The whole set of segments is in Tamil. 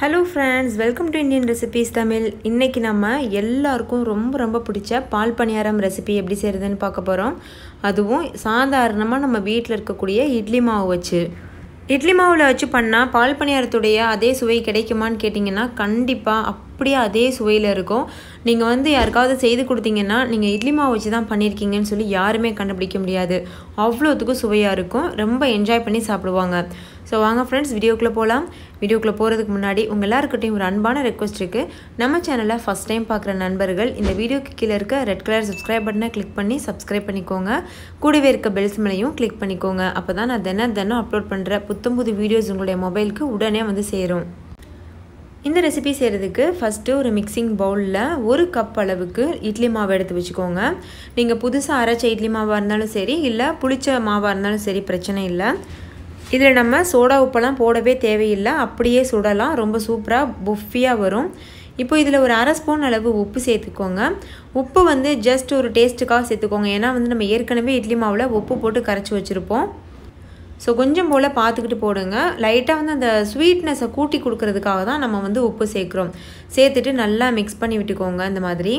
hello friends welcome to Indian recipes Tamil இன்றைக்கி நம்ம எல்லாருக்கும் ரொம்ப ரொம்ப பிடிச்ச பால் பணியாரம் ரெசிபி எப்படி செய்கிறதுன்னு பார்க்க போகிறோம் அதுவும் சாதாரணமாக நம்ம வீட்டில் இருக்கக்கூடிய இட்லி மாவு வச்சு இட்லி மாவில் வச்சு பண்ணால் பால் பணியாரத்துடைய அதே சுவை கிடைக்குமான்னு கேட்டிங்கன்னா கண்டிப்பாக அப்படியே அதே சுவையில் இருக்கும் நீங்கள் வந்து யாருக்காவது செய்து கொடுத்தீங்கன்னா நீங்கள் இட்லி மாவு வச்சு தான் பண்ணியிருக்கீங்கன்னு சொல்லி யாருமே கண்டுபிடிக்க முடியாது அவ்வளோத்துக்கும் சுவையாக இருக்கும் ரொம்ப என்ஜாய் பண்ணி சாப்பிடுவாங்க ஸோ வாங்க ஃப்ரெண்ட்ஸ் வீடியோக்குள்ளே போகலாம் வீடியோக்குள்ளே போகிறதுக்கு முன்னாடி உங்கள் எல்லாருக்கிட்டையும் ஒரு அன்பான ரெக்வஸ்ட் இருக்குது நம்ம சேனலை ஃபஸ்ட் டைம் பார்க்குற நண்பர்கள் இந்த வீடியோக்கு கீழே இருக்க ரெட் கலர் சப்ஸ்கிரைப் பட்டனை கிளிக் பண்ணி சப்ஸ்கிரைப் பண்ணிக்கோங்க கூடவே இருக்க பெல்ஸ் மேலேயும் கிளிக் பண்ணிக்கோங்க அப்போ தான் நான் தினம் தினம் அப்லோட் பண்ணுற புத்தம் புது வீடியோஸ் உங்களுடைய மொபைலுக்கு உடனே வந்து சேரும் இந்த ரெசிபி செய்கிறதுக்கு ஃபஸ்ட்டு ஒரு மிக்சிங் பவுலில் ஒரு கப் அளவுக்கு இட்லி மாவு எடுத்து வச்சுக்கோங்க நீங்கள் புதுசாக அரைச்ச இட்லி மாவாக இருந்தாலும் சரி இல்லை புளிச்ச மாவாக இருந்தாலும் சரி பிரச்சனை இல்லை இதில் நம்ம சோடா உப்பெல்லாம் போடவே தேவையில்லை அப்படியே சுடலாம் ரொம்ப சூப்பராக புஃபியாக வரும் இப்போ இதில் ஒரு அரை ஸ்பூன் அளவு உப்பு சேர்த்துக்கோங்க உப்பு வந்து ஜஸ்ட் ஒரு டேஸ்ட்டுக்காக சேர்த்துக்கோங்க ஏன்னா வந்து நம்ம ஏற்கனவே இட்லி மாவில் உப்பு போட்டு கரைச்சி வச்சுருப்போம் ஸோ கொஞ்சம் போல் பார்த்துக்கிட்டு போடுங்க லைட்டாக வந்து அந்த ஸ்வீட்னஸை கூட்டி கொடுக்கறதுக்காக தான் நம்ம வந்து உப்பு சேர்க்குறோம் சேர்த்துட்டு நல்லா மிக்ஸ் பண்ணி விட்டுக்கோங்க இந்த மாதிரி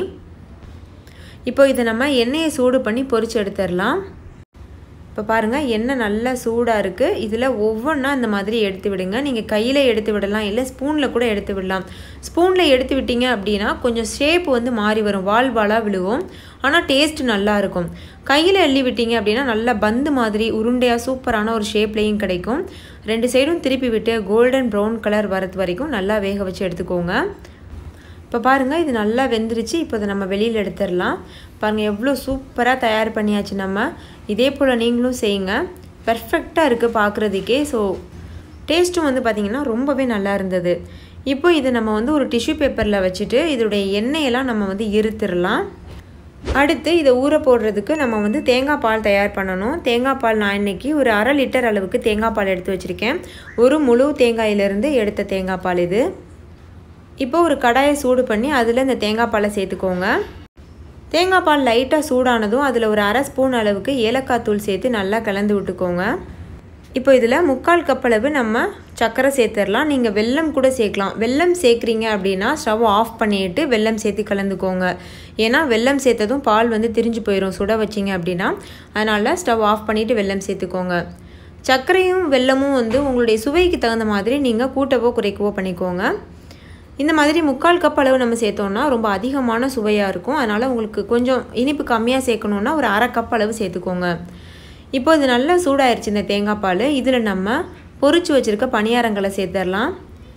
இப்போ இதை நம்ம எண்ணெயை சூடு பண்ணி பொரிச்சு எடுத்துடலாம் இப்போ பாருங்கள் எண்ணெய் நல்லா சூடாக இருக்குது இதில் ஒவ்வொன்றா இந்த மாதிரி எடுத்து விடுங்க நீங்கள் கையில் எடுத்து விடலாம் இல்லை ஸ்பூனில் கூட எடுத்து விடலாம் ஸ்பூனில் எடுத்து விட்டீங்க அப்படின்னா கொஞ்சம் ஷேப் வந்து மாறி வரும் வால் வாலாக விழுவும் ஆனால் டேஸ்ட் நல்லாயிருக்கும் கையில் எள்ளி விட்டீங்க அப்படின்னா நல்லா பந்து மாதிரி உருண்டையாக சூப்பரான ஒரு ஷேப்லேயும் கிடைக்கும் ரெண்டு சைடும் திருப்பி விட்டு கோல்டன் ப்ரௌன் கலர் வரது வரைக்கும் நல்லா வேக வச்சு எடுத்துக்கோங்க இப்போ பாருங்கள் இது நல்லா வெந்துருச்சு இப்போ இதை நம்ம வெளியில் எடுத்துடலாம் பாருங்கள் எவ்வளோ சூப்பராக தயார் பண்ணியாச்சு நம்ம இதே போல் நீங்களும் செய்யுங்க பர்ஃபெக்டாக இருக்குது பார்க்குறதுக்கே ஸோ டேஸ்ட்டும் வந்து பார்த்திங்கன்னா ரொம்பவே நல்லா இருந்தது இப்போ இதை நம்ம வந்து ஒரு டிஷ்யூ பேப்பரில் வச்சுட்டு இதோடைய எண்ணெயெல்லாம் நம்ம வந்து இருத்துடலாம் அடுத்து இதை ஊற போடுறதுக்கு நம்ம வந்து தேங்காய் பால் தயார் பண்ணணும் தேங்காய் பால் நான் இன்றைக்கி ஒரு அரை லிட்டர் அளவுக்கு தேங்காய் பால் எடுத்து வச்சுருக்கேன் ஒரு முழு தேங்காயிலேருந்து எடுத்த தேங்காய் பால் இது இப்போ ஒரு கடாயை சூடு பண்ணி அதில் இந்த தேங்காய் பாலை சேர்த்துக்கோங்க தேங்காய் பால் லைட்டாக சூடானதும் அதில் ஒரு அரை ஸ்பூன் அளவுக்கு ஏலக்காய் தூள் சேர்த்து நல்லா கலந்து விட்டுக்கோங்க இப்போ இதில் முக்கால் கப் அளவு நம்ம சர்க்கரை சேர்த்துடலாம் நீங்கள் வெல்லம் கூட சேர்க்கலாம் வெல்லம் சேர்க்குறீங்க அப்படின்னா ஸ்டவ் ஆஃப் பண்ணிவிட்டு வெல்லம் சேர்த்து கலந்துக்கோங்க ஏன்னா வெல்லம் சேர்த்ததும் பால் வந்து திரிஞ்சு போயிடும் சுட வச்சிங்க அப்படின்னா அதனால் ஸ்டவ் ஆஃப் பண்ணிவிட்டு வெல்லம் சேர்த்துக்கோங்க சர்க்கரையும் வெல்லமும் வந்து உங்களுடைய சுவைக்கு தகுந்த மாதிரி நீங்கள் கூட்டவோ குறைக்கவோ பண்ணிக்கோங்க இந்த மாதிரி முக்கால் கப் அளவு நம்ம சேர்த்தோன்னா ரொம்ப அதிகமான சுவையாக இருக்கும் அதனால் உங்களுக்கு கொஞ்சம் இனிப்பு கம்மியாக சேர்க்கணுன்னா ஒரு அரை கப் அளவு சேர்த்துக்கோங்க இப்போ இது நல்லா சூடாயிருச்சு இந்த தேங்காய் பால் இதில் நம்ம பொறிச்சு வச்சுருக்க பணியாரங்களை சேர்த்துடலாம்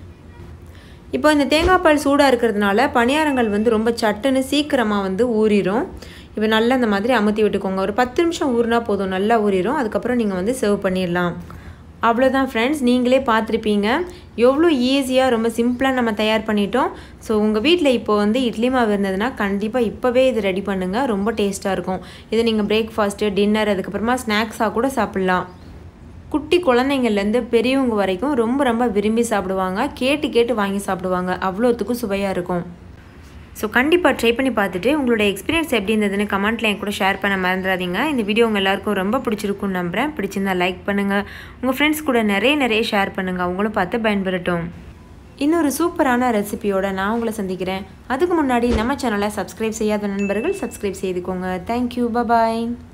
இப்போ இந்த தேங்காய் பால் சூடாக இருக்கிறதுனால பணியாரங்கள் வந்து ரொம்ப சட்டுன்னு சீக்கிரமாக வந்து ஊறிடும் இப்போ நல்லா இந்த மாதிரி அமுத்தி விட்டுக்கோங்க ஒரு பத்து நிமிஷம் ஊறினா போதும் நல்லா ஊறிடும் அதுக்கப்புறம் நீங்கள் வந்து சர்வ் பண்ணிடலாம் அவ்வளோதான் ஃப்ரெண்ட்ஸ் நீங்களே பார்த்துருப்பீங்க எவ்வளோ ஈஸியாக ரொம்ப சிம்பிளாக நம்ம தயார் பண்ணிட்டோம் ஸோ உங்கள் வீட்டில் இப்போ வந்து இட்லி மாவு இருந்ததுன்னா கண்டிப்பாக இப்போவே இது ரெடி பண்ணுங்கள் ரொம்ப டேஸ்ட்டாக இருக்கும் இதை நீங்கள் பிரேக்ஃபாஸ்ட்டு டின்னர் அதுக்கப்புறமா ஸ்நாக்ஸாக கூட சாப்பிட்லாம் குட்டி குழந்தைங்கள்லேருந்து பெரியவங்க வரைக்கும் ரொம்ப ரொம்ப விரும்பி சாப்பிடுவாங்க கேட்டு கேட்டு வாங்கி சாப்பிடுவாங்க அவ்வளோத்துக்கும் சுவையாக இருக்கும் ஸோ கண்டிப்பாக ட்ரை பண்ணி பார்த்துட்டு உங்களோட எக்ஸ்பீரியன்ஸ் எப்படி இருந்ததுன்னு கமெண்ட்டில் என் கூட ஷேர் பண்ண மறந்துடாதீங்க இந்த வீடியோ உங்கள் எல்லாருக்கும் ரொம்ப பிடிச்சிருக்குன்னு நம்புகிறேன் பிடிச்சிருந்தா லைக் பண்ணுங்கள் உங்கள் ஃப்ரெண்ட்ஸ் கூட நிறைய நிறைய ஷேர் பண்ணுங்கள் அவங்களும் பார்த்து பயன்பெறட்டும் இன்னொரு சூப்பரான ரெசிபியோட நான் உங்களை சந்திக்கிறேன் அதுக்கு முன்னாடி நம்ம சேனலை சப்ஸ்கிரைப் செய்யாத நண்பர்கள் சப்ஸ்கிரைப் செய்துக்கோங்க தேங்க்யூ பபாய்